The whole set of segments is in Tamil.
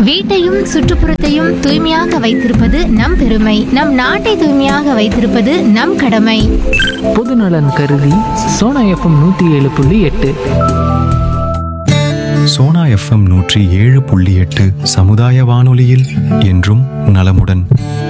வீட்டையும் சுற்றுப்புறத்தையும் தூய்மையாக வைத்திருப்பது நம் பெருமை நம் நாட்டை தூய்மையாக வைத்திருப்பது நம் கடமை பொதுநலன் கருதி சோனா எஃப்எம் நூற்றி ஏழு புள்ளி எட்டு சோனா எஃப்எம் நூற்றி ஏழு புள்ளி எட்டு சமுதாய வானொலியில் என்றும் நலமுடன்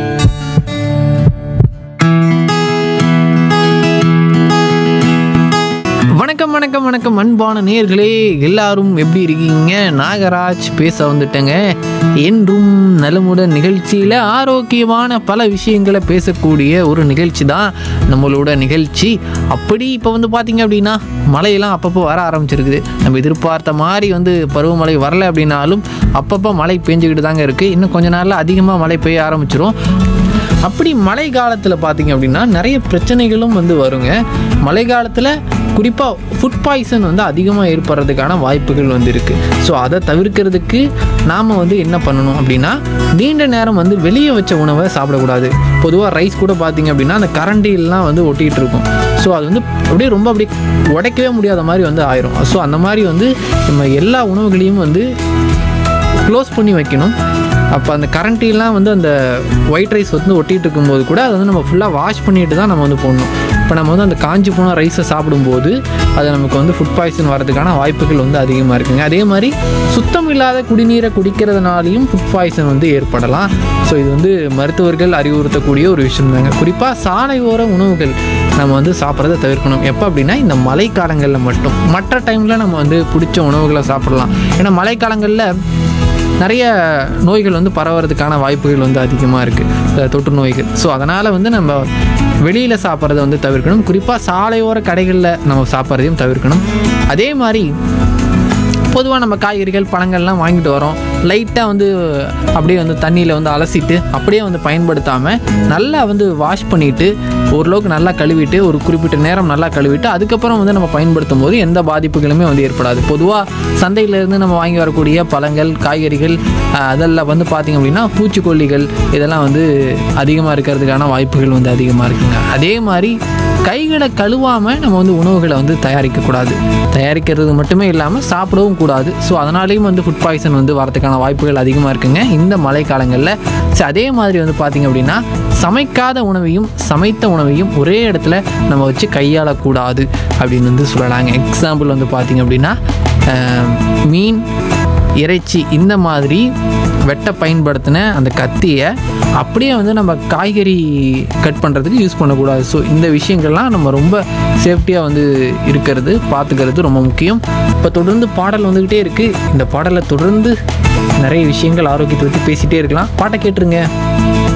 வணக்கம் வணக்கம் வணக்கம் அன்பான நேர்களே எல்லாரும் எப்படி இருக்கீங்க நாகராஜ் பேச வந்துட்டேங்க என்றும் நலமுடன் நிகழ்ச்சியில் ஆரோக்கியமான பல விஷயங்களை பேசக்கூடிய ஒரு நிகழ்ச்சி தான் நம்மளோட நிகழ்ச்சி அப்படி இப்போ வந்து பார்த்தீங்க அப்படின்னா மழையெல்லாம் அப்பப்போ வர ஆரம்பிச்சிருக்குது நம்ம எதிர்பார்த்த மாதிரி வந்து பருவமழை வரல அப்படின்னாலும் அப்பப்போ மழை பெஞ்சுக்கிட்டு தாங்க இருக்குது இன்னும் கொஞ்ச நாளில் அதிகமாக மழை பெய்ய ஆரம்பிச்சிரும் அப்படி மழை காலத்தில் பார்த்தீங்க அப்படின்னா நிறைய பிரச்சனைகளும் வந்து வருங்க மழை காலத்தில் குறிப்பாக ஃபுட் பாய்சன் வந்து அதிகமாக ஏற்படுறதுக்கான வாய்ப்புகள் வந்து இருக்குது ஸோ அதை தவிர்க்கிறதுக்கு நாம் வந்து என்ன பண்ணணும் அப்படின்னா நீண்ட நேரம் வந்து வெளியே வச்ச உணவை சாப்பிடக்கூடாது பொதுவாக ரைஸ் கூட பார்த்தீங்க அப்படின்னா அந்த கரண்டிலாம் வந்து ஒட்டிகிட்டு இருக்கும் ஸோ அது வந்து அப்படியே ரொம்ப அப்படியே உடைக்கவே முடியாத மாதிரி வந்து ஆயிரும் ஸோ அந்த மாதிரி வந்து நம்ம எல்லா உணவுகளையும் வந்து க்ளோஸ் பண்ணி வைக்கணும் அப்போ அந்த கரண்ட்டிலாம் வந்து அந்த ஒயிட் ரைஸ் வந்து ஒட்டிகிட்டு இருக்கும்போது கூட அதை வந்து நம்ம ஃபுல்லாக வாஷ் பண்ணிட்டு தான் நம்ம வந்து போடணும் இப்போ நம்ம வந்து அந்த காஞ்சி போன ரைஸை சாப்பிடும்போது அது நமக்கு வந்து ஃபுட் பாய்சன் வரதுக்கான வாய்ப்புகள் வந்து அதிகமாக இருக்குங்க அதே மாதிரி சுத்தம் இல்லாத குடிநீரை குடிக்கிறதுனாலையும் ஃபுட் பாய்சன் வந்து ஏற்படலாம் ஸோ இது வந்து மருத்துவர்கள் அறிவுறுத்தக்கூடிய ஒரு விஷயம் தாங்க குறிப்பாக சாலையோர உணவுகள் நம்ம வந்து சாப்பிட்றத தவிர்க்கணும் எப்போ அப்படின்னா இந்த மழைக்காலங்களில் மட்டும் மற்ற டைமில் நம்ம வந்து பிடிச்ச உணவுகளை சாப்பிடலாம் ஏன்னா மழைக்காலங்களில் நிறைய நோய்கள் வந்து பரவறதுக்கான வாய்ப்புகள் வந்து அதிகமாக இருக்குது தொற்று நோய்கள் ஸோ அதனால் வந்து நம்ம வெளியில் சாப்பிட்றத வந்து தவிர்க்கணும் குறிப்பாக சாலையோர கடைகளில் நம்ம சாப்பிட்றதையும் தவிர்க்கணும் அதே மாதிரி பொதுவாக நம்ம காய்கறிகள் பழங்கள்லாம் வாங்கிட்டு வரோம் லைட்டாக வந்து அப்படியே வந்து தண்ணியில் வந்து அலசிட்டு அப்படியே வந்து பயன்படுத்தாமல் நல்லா வந்து வாஷ் பண்ணிவிட்டு ஓரளவுக்கு நல்லா கழுவிட்டு ஒரு குறிப்பிட்ட நேரம் நல்லா கழுவிட்டு அதுக்கப்புறம் வந்து நம்ம பயன்படுத்தும் போது எந்த பாதிப்புகளுமே வந்து ஏற்படாது பொதுவாக சந்தையிலேருந்து நம்ம வாங்கி வரக்கூடிய பழங்கள் காய்கறிகள் அஹ், அதெல்லாம் வந்து பார்த்திங்க அப்படின்னா பூச்சிக்கொல்லிகள் இதெல்லாம் வந்து அதிகமாக இருக்கிறதுக்கான வாய்ப்புகள் வந்து அதிகமாக இருக்குங்க அதே மாதிரி கைகளை கழுவாமல் நம்ம வந்து உணவுகளை வந்து தயாரிக்கக்கூடாது தயாரிக்கிறது மட்டுமே இல்லாமல் சாப்பிடவும் கூடாது ஸோ அதனாலேயும் வந்து ஃபுட் பாய்சன் வந்து வரதுக்கான வாய்ப்புகள் அதிகமாக இருக்குங்க இந்த மழைக்காலங்களில் ஸோ அதே மாதிரி வந்து பார்த்திங்க அப்படின்னா சமைக்காத உணவையும் சமைத்த உணவையும் ஒரே இடத்துல நம்ம வச்சு கையாளக்கூடாது அப்படின்னு வந்து சொல்லலாங்க எக்ஸாம்பிள் வந்து பார்த்திங்க அப்படின்னா அஹ், மீன் இறைச்சி இந்த மாதிரி வெட்ட பயன்படுத்தின அந்த கத்தியை அப்படியே வந்து நம்ம காய்கறி கட் பண்ணுறதுக்கு யூஸ் பண்ணக்கூடாது ஸோ இந்த விஷயங்கள்லாம் நம்ம ரொம்ப சேஃப்டியாக வந்து இருக்கிறது பார்த்துக்கிறது ரொம்ப முக்கியம் இப்போ தொடர்ந்து பாடல் வந்துக்கிட்டே இருக்குது இந்த பாடலை தொடர்ந்து நிறைய விஷயங்கள் ஆரோக்கியத்தை பற்றி பேசிகிட்டே இருக்கலாம் பாட்டை கேட்டுருங்க